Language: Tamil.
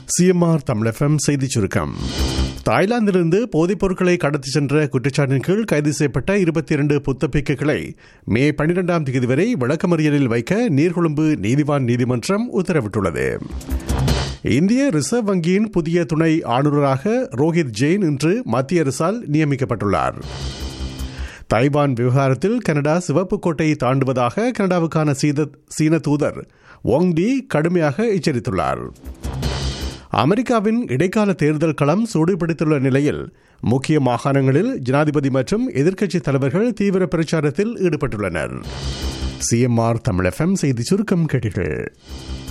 சிஎம்ஆர் தமிழகம் செய்திச் சுருக்கம் தாய்லாந்திலிருந்து போதைப் பொருட்களை கடத்தி சென்ற குற்றச்சாட்டின் கீழ் கைது செய்யப்பட்ட இருபத்தி இரண்டு புத்தப்பிக்குகளை மே பனிரெண்டாம் தேதி வரை விளக்கமறியலில் வைக்க நீர்கொழும்பு நீதிவான் நீதிமன்றம் உத்தரவிட்டுள்ளது இந்திய ரிசர்வ் வங்கியின் புதிய துணை ஆளுநராக ரோஹித் ஜெயின் இன்று மத்திய அரசால் நியமிக்கப்பட்டுள்ளார் தைவான் விவகாரத்தில் கனடா சிவப்பு கோட்டையை தாண்டுவதாக கனடாவுக்கான சீத- சீன தூதர் ஒங் டி கடுமையாக எச்சரித்துள்ளார் அமெரிக்காவின் இடைக்கால தேர்தல் களம் சூடுபிடித்துள்ள நிலையில் முக்கிய மாகாணங்களில் ஜனாதிபதி மற்றும் எதிர்க்கட்சி தலைவர்கள் தீவிர பிரச்சாரத்தில் ஈடுபட்டுள்ளனர் சிஎம்ஆர் தமிழ் எஃப்எம் செய்தி சுருக்கம் கேட்டீர்கள்